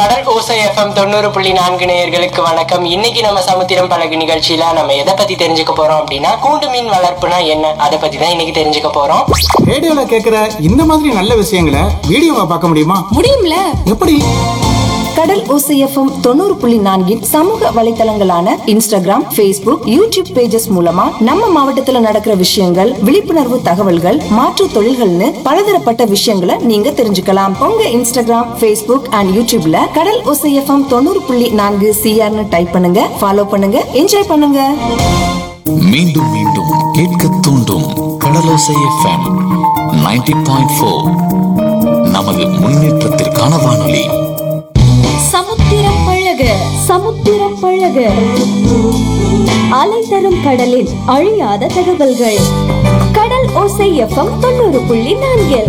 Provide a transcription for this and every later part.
கடல் ஓசை எஃப்எம் தொண்ணூறு புள்ளி நான்கு நேயர்களுக்கு வணக்கம் இன்னைக்கு நம்ம சமுத்திரம் பழகு நிகழ்ச்சியில நம்ம எதை பத்தி தெரிஞ்சுக்க போறோம் அப்படின்னா கூண்டு மீன் வளர்ப்புனா என்ன அதை பத்தி தான் இன்னைக்கு தெரிஞ்சுக்க போறோம் ரேடியோல கேக்குற இந்த மாதிரி நல்ல விஷயங்களை வீடியோவா பார்க்க முடியுமா முடியும்ல எப்படி கடல் ஓசைஎஃப்எம் தொண்ணூறு புள்ளி நான்கின் சமூக வலைத்தளங்களான இன்ஸ்டாகிராம் Facebook யூடியூப் பேஜஸ் மூலமா நம்ம மாவட்டத்துல நடக்கிற விஷயங்கள் விழிப்புணர்வு தகவல்கள் மாற்றுத் தொழில்கள்னு பலதரப்பட்ட விஷயங்களை நீங்க தெரிஞ்சுக்கலாம் உங்க இன்ஸ்டாகிராம் Facebook அண்ட் யூடியூப்ல கடல் ஓசைஎஃப்எம் தொண்ணூறு புள்ளி நான்கு சிஆர்னு டைப் பண்ணுங்க ஃபாலோ பண்ணுங்க என்ஜாய் பண்ணுங்க மீண்டும் மீண்டும் கேட்க தூண்டும் கடலோசை எஃப்எம் 90.4 பாயிண்ட் நமது முன்னேற்றத்திற்கான வானொலி சமுத்திரம் பழக சமுத்திரம் பழக அலை தரும் கடலில் அழியாத தகவல்கள் கடல் ஓசை எஃப்எம் தொண்ணூறு புள்ளி நான்கில்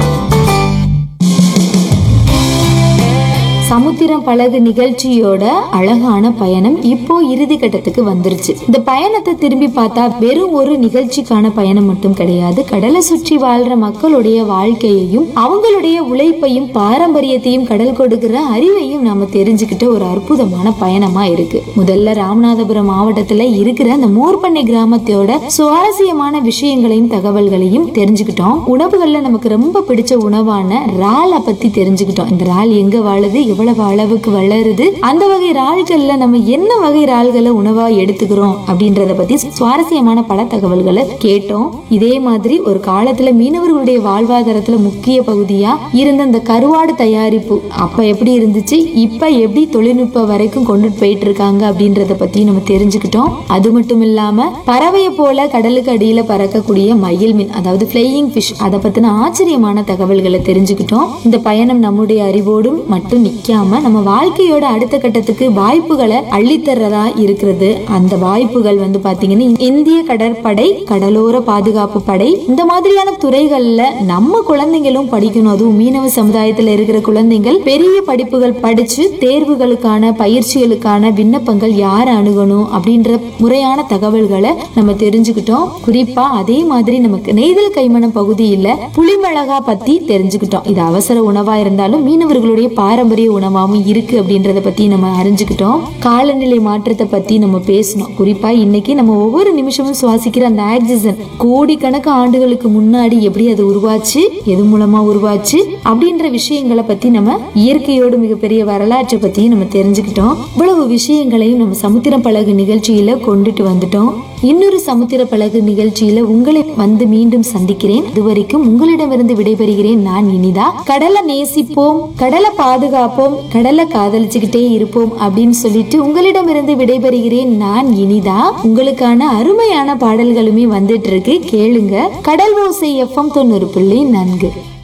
சமுத்திரம் பழகு நிகழ்ச்சியோட அழகான பயணம் இப்போ இறுதி கட்டத்துக்கு வந்துருச்சு இந்த பயணத்தை திரும்பி பார்த்தா வெறும் ஒரு நிகழ்ச்சிக்கான பயணம் மட்டும் கிடையாது கடலை சுற்றி வாழ்ற மக்களுடைய வாழ்க்கையையும் அவங்களுடைய உழைப்பையும் பாரம்பரியத்தையும் கடல் கொடுக்கிற அறிவையும் நாம தெரிஞ்சுக்கிட்ட ஒரு அற்புதமான பயணமா இருக்கு முதல்ல ராமநாதபுரம் மாவட்டத்துல இருக்கிற அந்த மோர்பண்ணை கிராமத்தோட சுவாரஸ்யமான விஷயங்களையும் தகவல்களையும் தெரிஞ்சுக்கிட்டோம் உணவுகள்ல நமக்கு ரொம்ப பிடிச்ச உணவான இறாலை பத்தி தெரிஞ்சுக்கிட்டோம் இந்த இறால் எங்க வாழுது எவ்வளவு அளவுக்கு வளருது அந்த வகை இறால்கள்ல நம்ம என்ன வகை இறால்களை உணவா எடுத்துக்கிறோம் அப்படின்றத பத்தி சுவாரஸ்யமான பல தகவல்களை கேட்டோம் இதே மாதிரி ஒரு காலத்துல மீனவர்களுடைய வாழ்வாதாரத்துல முக்கிய பகுதியா இருந்த அந்த கருவாடு தயாரிப்பு அப்ப எப்படி இருந்துச்சு இப்ப எப்படி தொழில்நுட்ப வரைக்கும் கொண்டுட்டு போயிட்டு இருக்காங்க அப்படின்றத பத்தி நம்ம தெரிஞ்சுக்கிட்டோம் அது மட்டும் இல்லாம பறவையை போல கடலுக்கு அடியில பறக்கக்கூடிய மயில் மீன் அதாவது ஃபிளையிங் ஃபிஷ் அதை பத்தின ஆச்சரியமான தகவல்களை தெரிஞ்சுக்கிட்டோம் இந்த பயணம் நம்முடைய அறிவோடும் மட்டும் நிக்காம நம்ம வாழ்க்கையோட அடுத்த கட்டத்துக்கு வாய்ப்புகளை அள்ளித்தர்றதா இருக்கிறது அந்த வாய்ப்புகள் வந்து பாத்தீங்கன்னா இந்திய கடற்படை கடலோர பாதுகாப்பு படை இந்த மாதிரியான துறைகள்ல நம்ம குழந்தைங்களும் படிக்கணும் அதுவும் மீனவ சமுதாயத்துல இருக்கிற குழந்தைகள் பெரிய படிப்புகள் படிச்சு தேர்வுகளுக்கான பயிற்சிகளுக்கான விண்ணப்பங்கள் யார் அணுகணும் அப்படின்ற முறையான தகவல்களை நம்ம தெரிஞ்சுக்கிட்டோம் குறிப்பா அதே மாதிரி நமக்கு நெய்தல் கைமணம் பகுதியில புளிமிளகா பத்தி தெரிஞ்சுக்கிட்டோம் இது அவசர உணவா இருந்தாலும் மீனவர்களுடைய பாரம்பரிய உணவாகவும் இருக்கு அப்படின்றத பத்தி நம்ம அறிஞ்சுக்கிட்டோம் காலநிலை மாற்றத்தை பத்தி நம்ம பேசணும் குறிப்பா இன்னைக்கு நம்ம ஒவ்வொரு நிமிஷமும் சுவாசிக்கிற அந்த ஆக்சிஜன் கோடிக்கணக்கு ஆண்டுகளுக்கு முன்னாடி எப்படி அது உருவாச்சு எது மூலமா உருவாச்சு அப்படின்ற விஷயங்களை பத்தி நம்ம இயற்கையோடு மிகப்பெரிய வரலாற்றை பத்தியும் நம்ம தெரிஞ்சுக்கிட்டோம் இவ்வளவு விஷயங்களையும் நம்ம சமுத்திரம் பழகு நிகழ்ச்சியில கொண்டுட்டு வந்துட்டோம் இன்னொரு சமுத்திர பழகு நிகழ்ச்சியில உங்களை வந்து மீண்டும் சந்திக்கிறேன் இதுவரைக்கும் உங்களிடமிருந்து விடைபெறுகிறேன் நான் இனிதா கடலை நேசிப்போம் கடலை பாதுகாப்போம் கடலை காதலிச்சுக்கிட்டே இருப்போம் அப்படின்னு சொல்லிட்டு உங்களிடமிருந்து விடைபெறுகிறேன் நான் இனிதா உங்களுக்கான அருமையான பாடல்களுமே வந்துட்டு இருக்கு கேளுங்க கடல் ஓசை எஃப்எம் தொண்ணூறு புள்ளி நான்கு